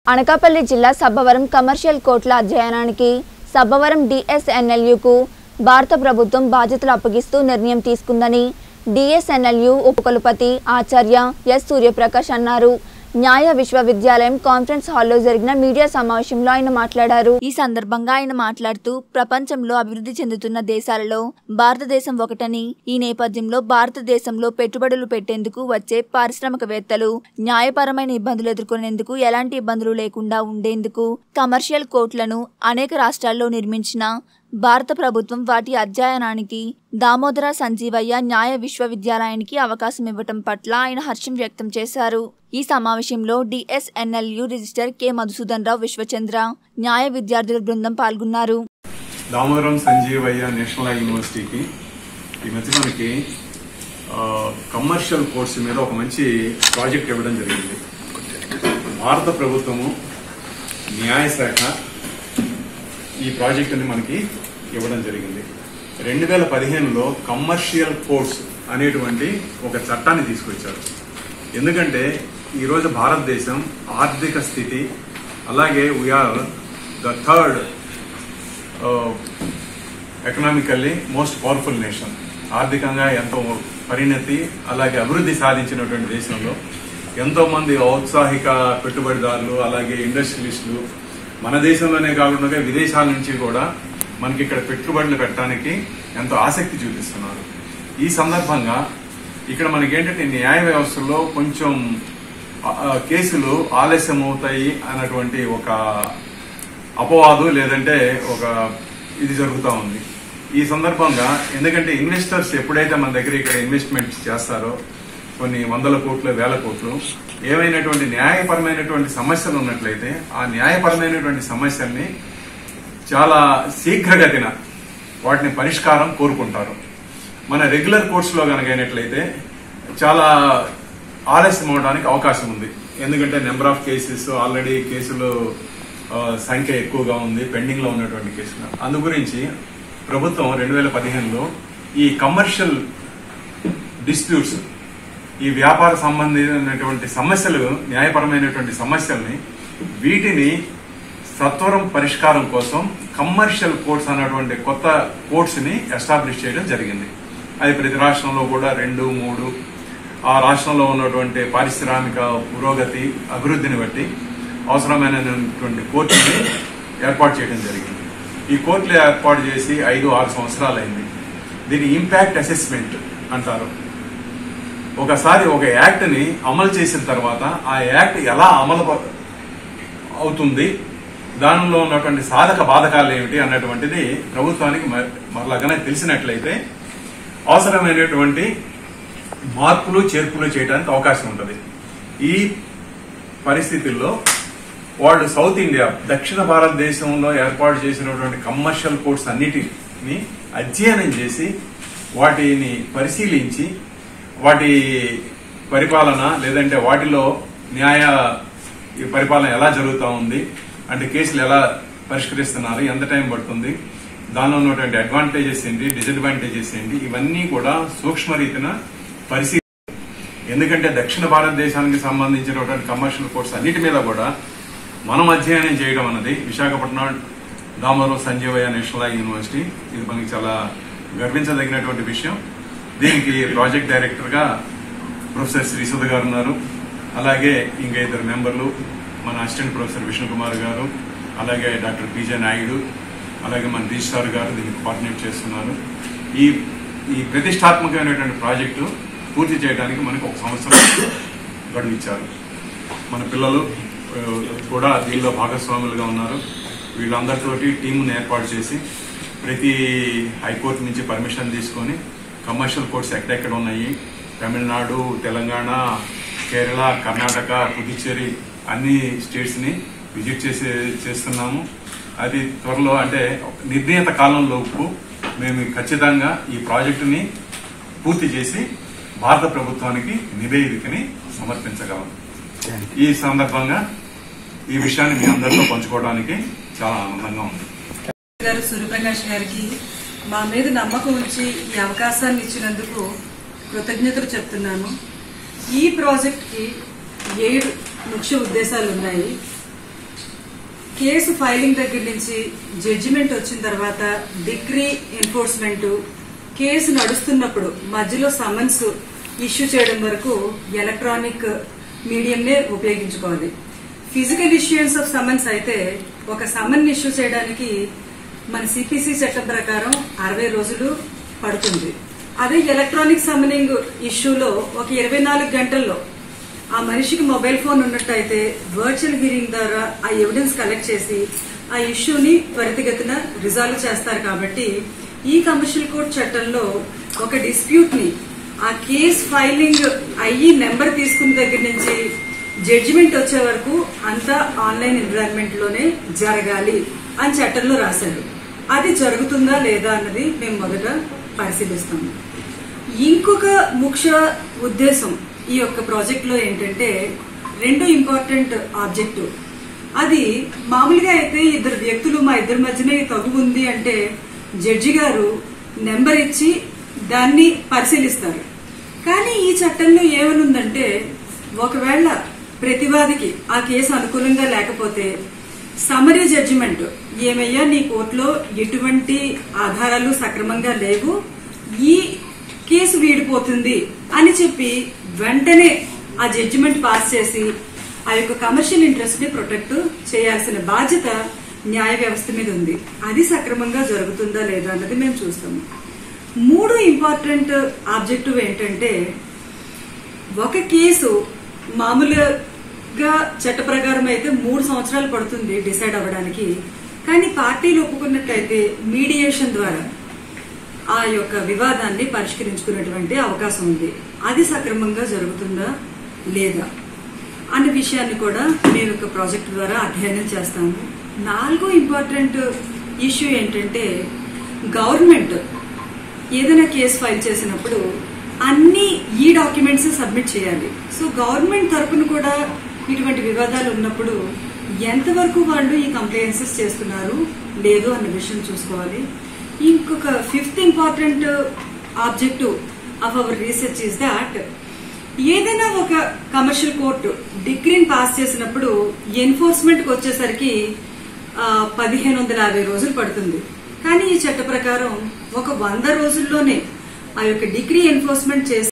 అనకాపల్లి జిల్లా సబ్బవరం కమర్షియల్ కోర్టుల అధ్యయనానికి సబ్బవరం డిఎస్ఎన్ఎల్యుకు భారత ప్రభుత్వం బాధ్యతలు అప్పగిస్తూ నిర్ణయం తీసుకుందని డిఎస్ఎన్ఎల్యు ఉపకులపతి ఆచార్య ఎస్ సూర్యప్రకాష్ అన్నారు న్యాయ విశ్వవిద్యాలయం కాన్ఫరెన్స్ హాల్లో జరిగిన మీడియా సమావేశంలో ఆయన మాట్లాడారు ఈ సందర్భంగా ఆయన మాట్లాడుతూ ప్రపంచంలో అభివృద్ధి చెందుతున్న దేశాలలో భారతదేశం ఒకటని ఈ నేపథ్యంలో భారతదేశంలో పెట్టుబడులు పెట్టేందుకు వచ్చే పారిశ్రామికవేత్తలు న్యాయపరమైన ఇబ్బందులు ఎదుర్కొనేందుకు ఎలాంటి ఇబ్బందులు లేకుండా ఉండేందుకు కమర్షియల్ కోర్టులను అనేక రాష్ట్రాల్లో నిర్మించిన భారత ప్రభుత్వం వాటి అధ్యయనానికి దామోదర సంజీవయ్య న్యాయ విశ్వవిద్యాలయానికి అవకాశం ఇవ్వటం పట్ల ఆయన హర్షం వ్యక్తం చేశారు ఈ సమావేశంలో DSNLU registrar K Madhusudan Rao విశ్వచంద్ర న్యాయ విద్యార్థుల బృందం పాల్గొన్నారు దామోదరం సంజీవయ్య నేషనల్ లా యూనివర్సిటీకి ఈ మధ్య మనకి ఆ, కమర్షియల్ కోర్సు మీద ఒక మంచి ప్రాజెక్ట్ ఇవ్వడం జరిగింది భారత ప్రభుత్వము న్యాయశాఖ ఈ ప్రాజెక్టుని మనకి ఇవ్వడం జరిగింది రెండు వేల పదిహేనులో కమర్షియల్ కోర్స్ అనేటువంటి ఒక చట్టాన్ని తీసుకొచ్చారు ఎందుకంటే ఈరోజు భారతదేశం ఆర్థిక స్థితి అలాగే we are the third economically most powerful nation ఆర్థికంగా ఎంతో పరిణతి అలాగే అభివృద్ధి సాధించినటువంటి దేశంలో ఎంతో మంది ఔత్సాహిక పెట్టుబడిదారులు అలాగే ఇండస్ట్రియలిస్టులు మన దేశంలోనే కాకుండా విదేశాల నుంచి కూడా మనకి ఇక్కడ పెట్టుబడులు పెట్టడానికి ఎంతో ఆసక్తి చూపిస్తున్నారు ఈ సందర్భంగా ఇక్కడ మనకి ఏంటంటే న్యాయ వ్యవస్థలో కొంచెం ఆ, ఆ, కేసులు ఆలస్యం అవుతాయి అన్నటువంటి ఒక అపవాదు లేదంటే ఒక ఇది జరుగుతూ ఉంది ఈ సందర్భంగా ఎందుకంటే ఇన్వెస్టర్స్ ఎప్పుడైతే మన దగ్గర ఇక్కడ ఇన్వెస్ట్మెంట్ చేస్తారో కొన్ని వందల కోట్లు వేల కోట్లు ఏమైనటువంటి న్యాయపరమైనటువంటి సమస్యలు ఉన్నట్లయితే ఆ న్యాయపరమైనటువంటి సమస్యల్ని చాలా శీఘ్రగతిన వాటిని పరిష్కారం కోరుకుంటారు మన రెగ్యులర్ కోర్సులో కనుక అయినట్లయితే చాలా ఆలస్యం అవడానికి అవకాశం ఉంది ఎందుకంటే నెంబర్ ఆఫ్ కేసెస్ ఆల్రెడీ కేసులు ఆ, సంఖ్య ఎక్కువగా ఉంది పెండింగ్ లో ఉన్నటువంటి కేసులు అందు గురించి ప్రభుత్వం రెండు వేల పదిహేనులో ఈ కమర్షియల్ డిస్ప్యూట్స్ ఈ వ్యాపార సంబంధించినటువంటి సమస్యలు న్యాయపరమైనటువంటి సమస్యల్ని వీటిని సత్వరం పరిష్కారం కోసం కమర్షియల్ కోర్ట్స్ అన్నటువంటి కొత్త కోర్ట్స్ ని ఎస్టాబ్లిష్ చేయడం జరిగింది అది ప్రతి రాష్ట్రంలో కూడా రెండు మూడు ఆ రాష్ట్రంలో ఉన్నటువంటి పారిశ్రామిక పురోగతి అభివృద్ధిని బట్టి అవసరమైనటువంటి కోర్టుని ఏర్పాటు చేయడం జరిగింది ఈ కోర్టులు ఏర్పాటు చేసి ఐదు ఆరు సంవత్సరాలు అయింది దీని ఇంపాక్ట్ అసెస్మెంట్ అంటారు ఒకసారి ఒక యాక్ట్ ని అమలు చేసిన తర్వాత ఆ యాక్ట్ ఎలా అమలు ప- అవుతుంది దానిలో ఉన్నటువంటి సాధక బాధకాలు ఏమిటి అన్నటువంటిది ప్రభుత్వానికి మ- మరలాగానే తెలిసినట్లయితే అవసరమైనటువంటి మార్పులు చేర్పులు చేయడానికి అవకాశం ఉంటుంది ఈ పరిస్థితుల్లో వాళ్ళు సౌత్ ఇండియా దక్షిణ భారతదేశంలో ఏర్పాటు చేసినటువంటి కమర్షియల్ కోర్ట్స్ అన్నిటిని అధ్యయనం చేసి వాటిని పరిశీలించి వాటి పరిపాలన లేదంటే వాటిలో న్యాయ ఈ పరిపాలన ఎలా జరుగుతూ ఉంది అంటే కేసులు ఎలా పరిష్కరిస్తున్నారు ఎంత టైం పడుతుంది దానిలో ఉన్నటువంటి అడ్వాంటేజెస్ ఏంటి డిసడ్వాంటేజెస్ ఏంటి ఇవన్నీ కూడా సూక్ష్మరీతిన పరిశీలి ఎందుకంటే దక్షిణ భారతదేశానికి సంబంధించినటువంటి కమర్షియల్ కోర్స్ అన్నిటి మీద కూడా మనం అధ్యయనం చేయడం అన్నది Visakhapatnam Damodaram Sanjivayya National Law University ఇది మనకి చాలా గర్వించదగినటువంటి విషయం దీనికి ప్రాజెక్ట్ డైరెక్టర్ గా ప్రొఫెసర్ శ్రీసుధ గారు ఉన్నారు అలాగే ఇంకా ఇద్దరు మెంబర్లు మన అసిస్టెంట్ ప్రొఫెసర్ విష్ణు కుమార్ గారు అలాగే డాక్టర్ పిజే నాయుడు అలాగే మన రిజిస్ట్రార్ గారు దీనికి కోఆర్డినేట్ చేస్తున్నారు ఈ ఈ ప్రతిష్టాత్మకమైనటువంటి ప్రాజెక్టు పూర్తి చేయడానికి మనకు ఒక సంవత్సరం గడువు ఇచ్చారు మన పిల్లలు ఆ, కూడా దీనిలో భాగస్వాములుగా ఉన్నారు వీళ్ళందరితోటి టీమును ఏర్పాటు చేసి ప్రతి హైకోర్టు నుంచి పర్మిషన్ తీసుకొని కమర్షియల్ కోర్ట్స్ ఎక్కడెక్కడ ఉన్నాయి తమిళనాడు తెలంగాణ కేరళ కర్ణాటక పుదుచ్చేరి అన్ని స్టేట్స్ ని విజిట్ చేసి చేస్తున్నాము అది త్వరలో అంటే నిర్ణీత కాలంలోపు మేము ఖచ్చితంగా ఈ ప్రాజెక్టుని పూర్తి చేసి భారత ప్రభుత్వానికి నివేదికని సమర్పించగలం ఈ సందర్భంగా ఈ విషయాన్ని మీ అందరితో పంచుకోవడానికి చాలా ఆనందంగా ఉంది గారు సూర్యప్రకాష్ గారికి మా మీద నమ్మకం ఉంచి ఈ అవకాశాన్ని ఇచ్చినందుకు కృతజ్ఞతలు చెప్తున్నాను ఈ ప్రాజెక్ట్కి ఏడు ముఖ్య ఉద్దేశాలు ఉన్నాయి కేసు ఫైలింగ్ దగ్గర నుంచి జడ్జిమెంట్ వచ్చిన తర్వాత డిగ్రీ ఎన్ఫోర్స్మెంట్ కేసు నడుస్తున్నప్పుడు మధ్యలో సమన్స్ ఇష్యూ చేయడం వరకు ఎలక్ట్రానిక్ మీడియంనే ఉపయోగించుకోవాలి ఫిజికల్ ఇష్యూయన్స్ ఆఫ్ సమన్స్ అయితే ఒక సమన్ ఇష్యూ చేయడానికి మన సిపిసి చట్టం ప్రకారం అరవై రోజులు పడుతుంది అదే ఎలక్ట్రానిక్ సమనింగ్ ఇష్యూలో ఒక ఇరవై నాలుగు గంటల్లో ఆ మనిషికి మొబైల్ ఫోన్ ఉన్నట్టయితే వర్చువల్ హీరింగ్ ద్వారా ఆ ఎవిడెన్స్ కలెక్ట్ చేసి ఆ ఇష్యూని త్వరితగతిన రిజాల్వ్ చేస్తారు కాబట్టి ఈ కమర్షియల్ కోర్ట్ చట్టంలో ఒక డిస్ప్యూట్ ని ఆ కేస్ ఫైలింగ్ అయ్యి నెంబర్ తీసుకున్న దగ్గర నుంచి జడ్జిమెంట్ వచ్చే వరకు అంతా ఆన్లైన్ ఎన్విరాన్మెంట్ లోనే జరగాలి అని చట్టంలో రాశారు అది జరుగుతుందా లేదా అన్నది మేము మొదట పరిశీలిస్తాము ఇంకొక ముఖ్య ఉద్దేశం ఈ యొక్క ప్రాజెక్ట్ లో ఏంటంటే రెండు ఇంపార్టెంట్ ఆబ్జెక్టివ్ అది మామూలుగా అయితే ఇద్దరు వ్యక్తులు మా ఇద్దరి మధ్యనే ఈ తగు ఉంది అంటే జడ్జి గారు నెంబర్ ఇచ్చి దాన్ని పరిశీలిస్తారు కానీ ఈ చట్టంలో ఏమనుందంటే ఒకవేళ ప్రతివాదికి ఆ కేసు అనుకూలంగా లేకపోతే సమరీ జడ్జిమెంట్ ఏమయ్యా నీ కోర్టులో ఎటువంటి ఆధారాలు సక్రమంగా లేవు ఈ కేసు వీడిపోతుంది అని చెప్పి వెంటనే ఆ జడ్జిమెంట్ పాస్ చేసి ఆ యొక్క కమర్షియల్ ఇంట్రెస్ట్ ని ప్రొటెక్ట్ చేయాల్సిన బాధ్యత న్యాయ వ్యవస్థ మీద ఉంది అది సక్రమంగా జరుగుతుందా లేదా అన్నది మేము చూస్తాము మూడు ఇంపార్టెంట్ ఆబ్జెక్టివ్ ఏంటంటే ఒక కేసు మామూలుగా చట్ట ప్రకారం అయితే మూడు సంవత్సరాలు పడుతుంది డిసైడ్ అవ్వడానికి కానీ పార్టీలు ఒప్పుకున్నట్లయితే మీడియేషన్ ద్వారా ఆ యొక్క వివాదాన్ని పరిష్కరించుకునేటువంటి అవకాశం ఉంది అది సక్రమంగా జరుగుతుందా లేదా అనే విషయాన్ని కూడా మేము ఒక ప్రాజెక్ట్ ద్వారా అధ్యయనం చేస్తాము నాలుగో ఇంపార్టెంట్ ఇష్యూ ఏంటంటే గవర్నమెంట్ ఏదైనా కేసు ఫైల్ చేసినప్పుడు అన్ని ఈ డాక్యుమెంట్స్ సబ్మిట్ చేయాలి సో గవర్నమెంట్ తరపున కూడా ఇటువంటి వివాదాలు ఉన్నప్పుడు ఎంతవరకు వాళ్ళు ఈ కంప్లైన్సెస్ చేస్తున్నారు లేదు అన్న విషయం చూసుకోవాలి ఇంకొక fifth important objective of our research is that ఏదైనా ఒక కమర్షియల్ కోర్టు డిగ్రీని పాస్ చేసినప్పుడు ఎన్ఫోర్స్మెంట్ కి వచ్చేసరికి పదిహేను వందల యాభై రోజులు పడుతుంది కానీ ఈ చట్ట ప్రకారం ఒక వంద రోజుల్లోనే ఆ యొక్క డిగ్రీ ఎన్ఫోర్స్మెంట్ చేసి